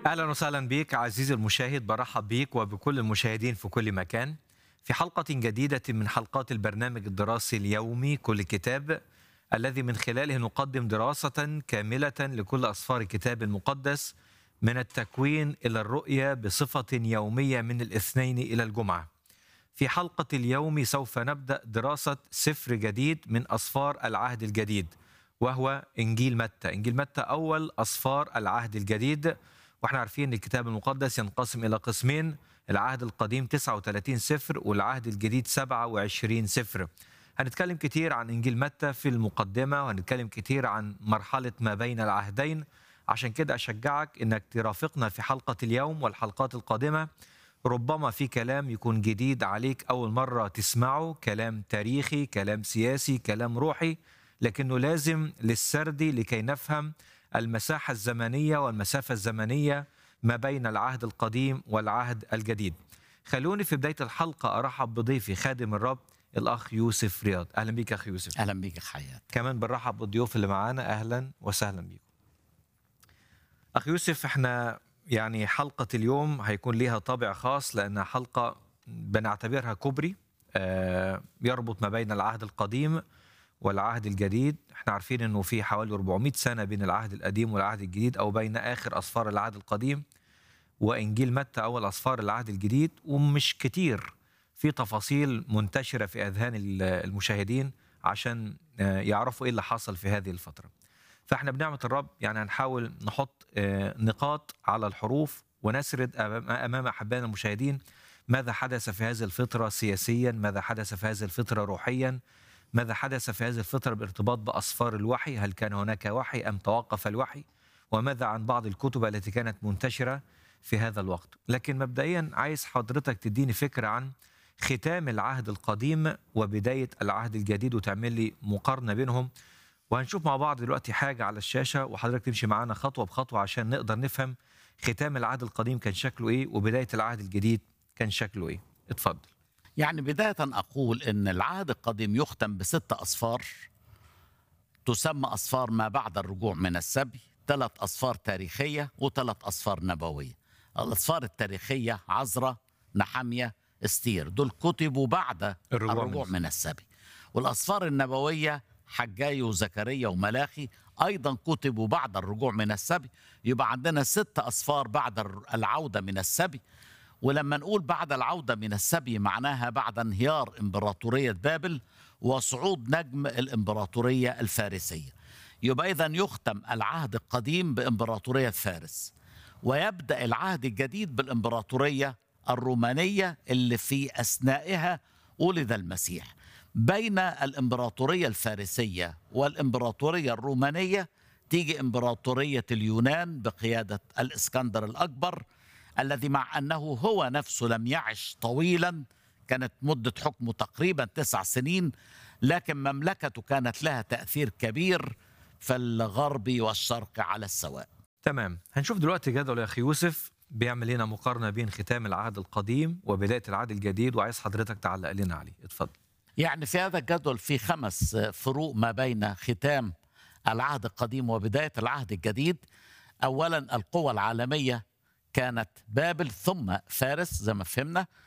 اهلا وسهلا بك عزيزي المشاهد برحب بك وبكل المشاهدين في كل مكان في حلقه جديده من حلقات البرنامج الدراسي اليومي كل كتاب الذي من خلاله نقدم دراسه كامله لكل اسفار الكتاب المقدس من التكوين الى الرؤيه بصفه يوميه من الاثنين الى الجمعه. في حلقه اليوم سوف نبدا دراسه سفر جديد من اسفار العهد الجديد وهو انجيل متى، انجيل متى اول اسفار العهد الجديد واحنا عارفين ان الكتاب المقدس ينقسم الى قسمين العهد القديم 39 سفر والعهد الجديد 27 سفر هنتكلم كتير عن انجيل متى في المقدمه وهنتكلم كتير عن مرحله ما بين العهدين عشان كده اشجعك انك ترافقنا في حلقه اليوم والحلقات القادمه ربما في كلام يكون جديد عليك اول مره تسمعه كلام تاريخي كلام سياسي كلام روحي لكنه لازم للسرد لكي نفهم المساحة الزمنية والمسافة الزمنية ما بين العهد القديم والعهد الجديد خلوني في بداية الحلقة أرحب بضيفي خادم الرب الأخ يوسف رياض أهلا بك أخ يوسف اهلا بيك يا حياة كمان بنرحب بالضيوف اللي معانا أهلا وسهلا بكم أخ يوسف احنا يعني حلقة اليوم هيكون ليها طابع خاص لأنها حلقة بنعتبرها كوبري آه، يربط ما بين العهد القديم والعهد الجديد احنا عارفين انه في حوالي 400 سنة بين العهد القديم والعهد الجديد او بين اخر اسفار العهد القديم وانجيل متى اول اسفار العهد الجديد ومش كتير في تفاصيل منتشرة في اذهان ال- المشاهدين عشان آه، يعرفوا ايه اللي حصل في هذه الفترة فاحنا بنعمة الرب يعني هنحاول نحط آه، نقاط على الحروف ونسرد أمام- امام احبائنا المشاهدين ماذا حدث في هذه الفترة سياسيا ماذا حدث في هذه الفترة روحيا ماذا حدث في هذه الفترة بارتباط بأسفار الوحي هل كان هناك وحي أم توقف الوحي وماذا عن بعض الكتب التي كانت منتشرة في هذا الوقت لكن مبدئيا عايز حضرتك تديني فكرة عن ختام العهد القديم وبداية العهد الجديد وتعمل لي مقارنة بينهم وهنشوف مع بعض دلوقتي حاجة على الشاشة وحضرتك تمشي معانا خطوة بخطوة عشان نقدر نفهم ختام العهد القديم كان شكله ايه وبداية العهد الجديد كان شكله ايه اتفضل يعني بداية أقول أن العهد القديم يختم بست أصفار تسمى أصفار ما بعد الرجوع من السبي ثلاث أصفار تاريخية وثلاث أصفار نبوية الأصفار التاريخية عزرة نحمية استير دول كتبوا بعد الرجوع من الرجوع السبي. من السبي والأصفار النبوية حجاي وزكريا وملاخي أيضا كتبوا بعد الرجوع من السبي يبقى عندنا ست أصفار بعد الر- العودة من السبي ولما نقول بعد العودة من السبي معناها بعد انهيار إمبراطورية بابل وصعود نجم الإمبراطورية الفارسية يبقى إذا يختم العهد القديم بإمبراطورية فارس ويبدأ العهد الجديد بالإمبراطورية الرومانية اللي في أثنائها ولد المسيح بين الإمبراطورية الفارسية والإمبراطورية الرومانية تيجي إمبراطورية اليونان بقيادة الإسكندر الأكبر الذي مع أنه هو نفسه لم يعش طويلا كانت مدة حكمه تقريبا تسع سنين لكن مملكته كانت لها تأثير كبير في الغرب والشرق على السواء تمام هنشوف دلوقتي جدول يا اخي يوسف بيعمل لنا مقارنه بين ختام العهد القديم وبدايه العهد الجديد وعايز حضرتك تعلق لنا عليه اتفضل يعني في هذا الجدول في خمس فروق ما بين ختام العهد القديم وبداية العهد الجديد أولا القوى العالمية كانت بابل ثم فارس زي ما فهمنا